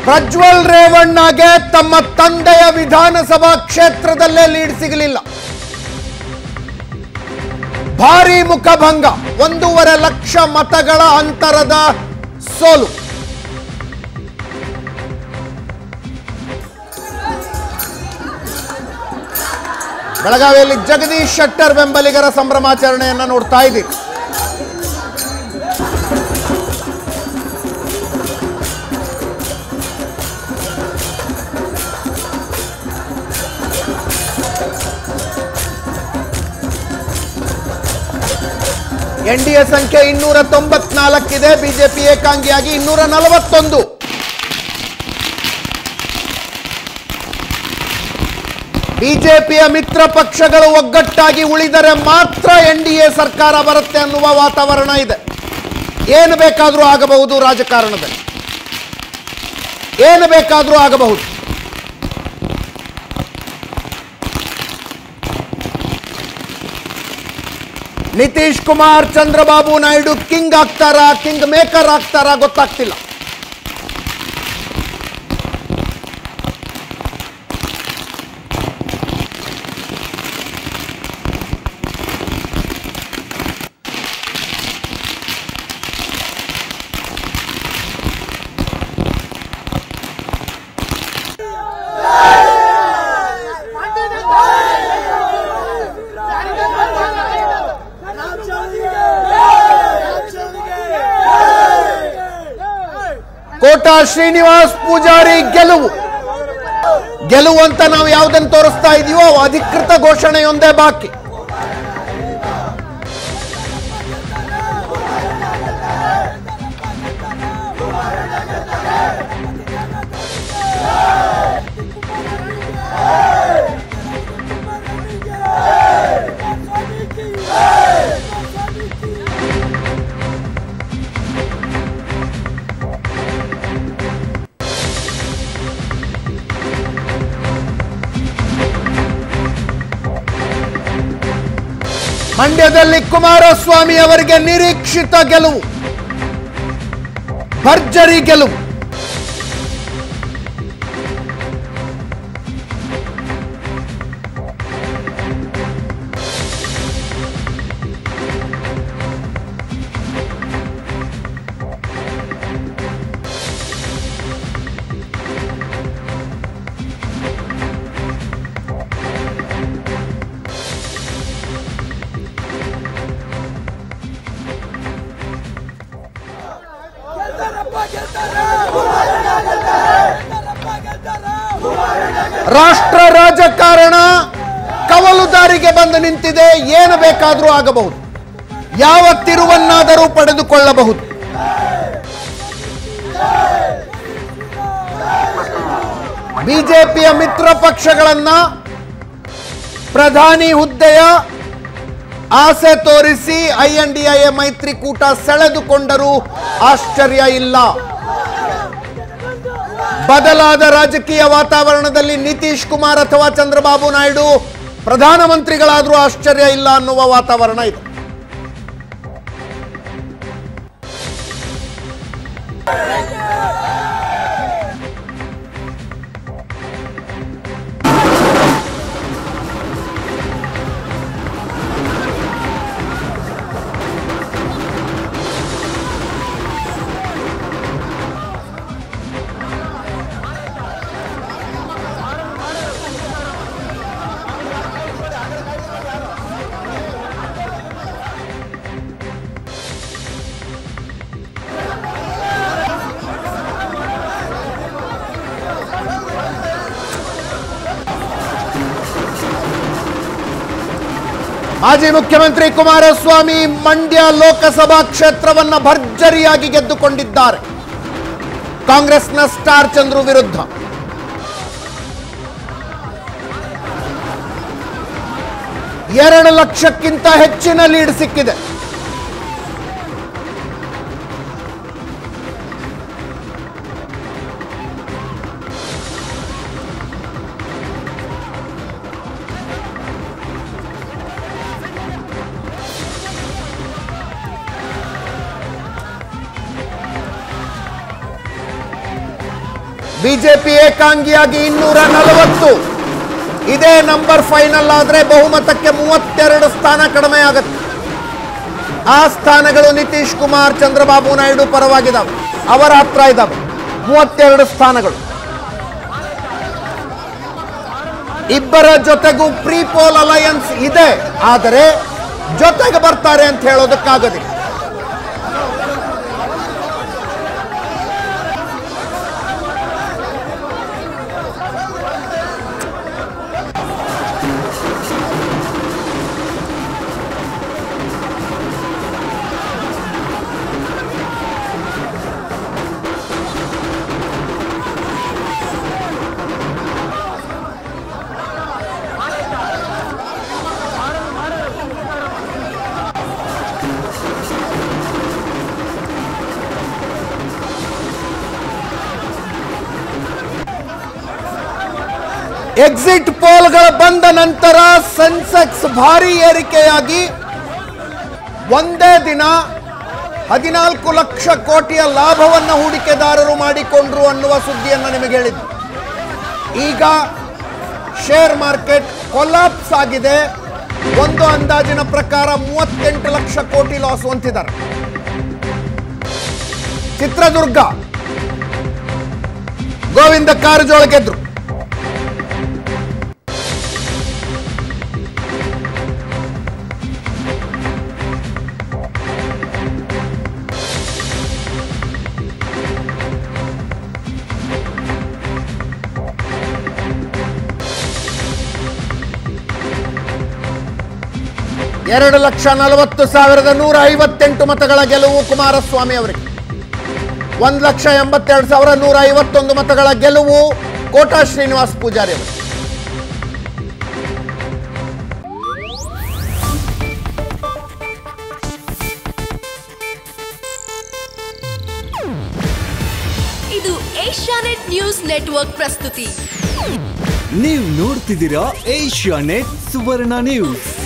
ಪ್ರಜ್ವಲ್ ರೇವಣ್ಣಗೆ ತಮ್ಮ ತಂದೆಯ ವಿಧಾನಸಭಾ ಕ್ಷೇತ್ರದಲ್ಲೇ ಲೀಡ್ ಸಿಗಲಿಲ್ಲ ಭಾರಿ ಮುಖಭಂಗ ಒಂದೂವರೆ ಲಕ್ಷ ಮತಗಳ ಅಂತರದ ಸೋಲು ಬೆಳಗಾವಿಯಲ್ಲಿ ಜಗದೀಶ್ ಶೆಟ್ಟರ್ ಬೆಂಬಲಿಗರ ಸಂಭ್ರಮಾಚರಣೆಯನ್ನ ನೋಡ್ತಾ ಇದ್ದೀವಿ ಎನ್ ಡಿ ಎ ಸಂಖ್ಯೆ ಇನ್ನೂರ ತೊಂಬತ್ನಾಲ್ಕಿದೆ ಬಿಜೆಪಿ ಏಕಾಂಗಿಯಾಗಿ ಇನ್ನೂರ ನಲವತ್ತೊಂದು ಬಿಜೆಪಿಯ ಮಿತ್ರ ಪಕ್ಷಗಳು ಒಗ್ಗಟ್ಟಾಗಿ ಉಳಿದರೆ ಮಾತ್ರ ಎನ್ ಡಿ ಎ ಸರ್ಕಾರ ಬರುತ್ತೆ ಅನ್ನುವ ವಾತಾವರಣ ಇದೆ ಏನು ಬೇಕಾದರೂ ಆಗಬಹುದು ರಾಜಕಾರಣದಲ್ಲಿ ಏನು ಬೇಕಾದರೂ ಆಗಬಹುದು ನಿತೀಶ್ ಕುಮಾರ್ ಚಂದ್ರಬಾಬು ನಾಯ್ಡು ಕಿಂಗ್ ಆಗ್ತಾರಾ ಕಿಂಗ್ ಮೇಕರ್ ಆಗ್ತಾರಾ ಗೊತ್ತಾಗ್ತಿಲ್ಲ ಕೋಟಾ ಶ್ರೀನಿವಾಸ್ ಪೂಜಾರಿ ಗೆಲುವು ಗೆಲುವು ಅಂತ ನಾವು ಯಾವುದನ್ನು ತೋರಿಸ್ತಾ ಇದೀವೋ ಅಧಿಕೃತ ಘೋಷಣೆಯೊಂದೇ ಬಾಕಿ ಮಂಡ್ಯದಲ್ಲಿ ಕುಮಾರಸ್ವಾಮಿ ಅವರಿಗೆ ನಿರೀಕ್ಷಿತ ಗೆಲುವು ಭರ್ಜರಿ ಗೆಲುವು ರಾಷ್ಟ್ರ ರಾಜಕಾರಣ ಕವಲು ದಾರಿಗೆ ಬಂದು ನಿಂತಿದೆ ಏನು ಬೇಕಾದರೂ ಆಗಬಹುದು ಯಾವ ತಿರುವನ್ನಾದರೂ ಪಡೆದುಕೊಳ್ಳಬಹುದು ಬಿಜೆಪಿಯ ಮಿತ್ರ ಪಕ್ಷಗಳನ್ನ ಪ್ರಧಾನಿ ಹುದ್ದೆಯ ಆಸೆ ತೋರಿಸಿ ಐಎನ್ಡಿಎ ಮೈತ್ರಿಕೂಟ ಸೆಳೆದುಕೊಂಡರೂ ಆಶ್ಚರ್ಯ ಇಲ್ಲ ಬದಲಾದ ರಾಜಕೀಯ ವಾತಾವರಣದಲ್ಲಿ ನಿತೀಶ್ ಕುಮಾರ್ ಅಥವಾ ಚಂದ್ರಬಾಬು ನಾಯ್ಡು ಪ್ರಧಾನಮಂತ್ರಿಗಳಾದರೂ ಆಶ್ಚರ್ಯ ಇಲ್ಲ ಅನ್ನುವ ವಾತಾವರಣ ಇದೆ ಮಾಜಿ ಮುಖ್ಯಮಂತ್ರಿ ಕುಮಾರಸ್ವಾಮಿ ಮಂಡ್ಯ ಲೋಕಸಭಾ ಕ್ಷೇತ್ರವನ್ನ ಭರ್ಜರಿಯಾಗಿ ಗೆದ್ದುಕೊಂಡಿದ್ದಾರೆ ಕಾಂಗ್ರೆಸ್ನ ಸ್ಟಾರ್ ಚಂದ್ರು ವಿರುದ್ಧ ಎರಡು ಲಕ್ಷಕ್ಕಿಂತ ಹೆಚ್ಚಿನ ಲೀಡ್ ಸಿಕ್ಕಿದೆ ಬಿಜೆಪಿ ಏಕಾಂಗಿಯಾಗಿ ಇನ್ನೂರ ನಲವತ್ತು ಇದೇ ನಂಬರ್ ಫೈನಲ್ ಆದರೆ ಬಹುಮತಕ್ಕೆ ಮೂವತ್ತೆರಡು ಸ್ಥಾನ ಕಡಿಮೆ ಆಗುತ್ತೆ ಆ ಸ್ಥಾನಗಳು ನಿತೀಶ್ ಕುಮಾರ್ ಚಂದ್ರಬಾಬು ನಾಯ್ಡು ಪರವಾಗಿದ್ದಾವೆ ಅವರ ಹತ್ರ ಇದ್ದಾವೆ ಮೂವತ್ತೆರಡು ಸ್ಥಾನಗಳು ಇಬ್ಬರ ಜೊತೆಗೂ ಪ್ರೀ ಪೋಲ್ ಅಲಯನ್ಸ್ ಇದೆ ಆದರೆ ಜೊತೆಗೆ ಬರ್ತಾರೆ ಅಂತ ಹೇಳೋದಕ್ಕಾಗೋದಿಲ್ಲ ಎಕ್ಸಿಟ್ ಪೋಲ್ಗಳು ಬಂದ ನಂತರ ಸೆನ್ಸೆಕ್ಸ್ ಭಾರಿ ಏರಿಕೆಯಾಗಿ ಒಂದೇ ದಿನ ಹದಿನಾಲ್ಕು ಲಕ್ಷ ಕೋಟಿಯ ಲಾಭವನ್ನು ಹೂಡಿಕೆದಾರರು ಮಾಡಿಕೊಂಡ್ರು ಅನ್ನುವ ಸುದ್ದಿಯನ್ನು ನಿಮಗೆ ಹೇಳಿದ್ದು ಈಗ ಶೇರ್ ಮಾರ್ಕೆಟ್ ಕೊಲಾಪ್ಸ್ ಆಗಿದೆ ಒಂದು ಅಂದಾಜಿನ ಪ್ರಕಾರ ಮೂವತ್ತೆಂಟು ಲಕ್ಷ ಕೋಟಿ ಲಾಸ್ ಅಂತಿದ್ದಾರೆ ಚಿತ್ರದುರ್ಗ ಗೋವಿಂದ ಕಾರಜೋಳ ಗೆದ್ರು ಎರಡು ಲಕ್ಷ ನಲವತ್ತು ಸಾವಿರದ ನೂರ ಐವತ್ತೆಂಟು ಮತಗಳ ಗೆಲುವು ಕುಮಾರಸ್ವಾಮಿ ಅವರಿಗೆ ಒಂದು ಲಕ್ಷ ಎಂಬತ್ತೆರಡು ಸಾವಿರ ನೂರ ಐವತ್ತೊಂದು ಮತಗಳ ಗೆಲುವು ಕೋಟಾ ಶ್ರೀನಿವಾಸ್ ಪೂಜಾರಿ ಅವರು ಇದು ಏಷ್ಯಾನೆಟ್ ನ್ಯೂಸ್ ನೆಟ್ವರ್ಕ್ ಪ್ರಸ್ತುತಿ ನೀವು ನೋಡ್ತಿದ್ದೀರಾ ಏಷ್ಯಾ ನೆಟ್ ಸುವರ್ಣ ನ್ಯೂಸ್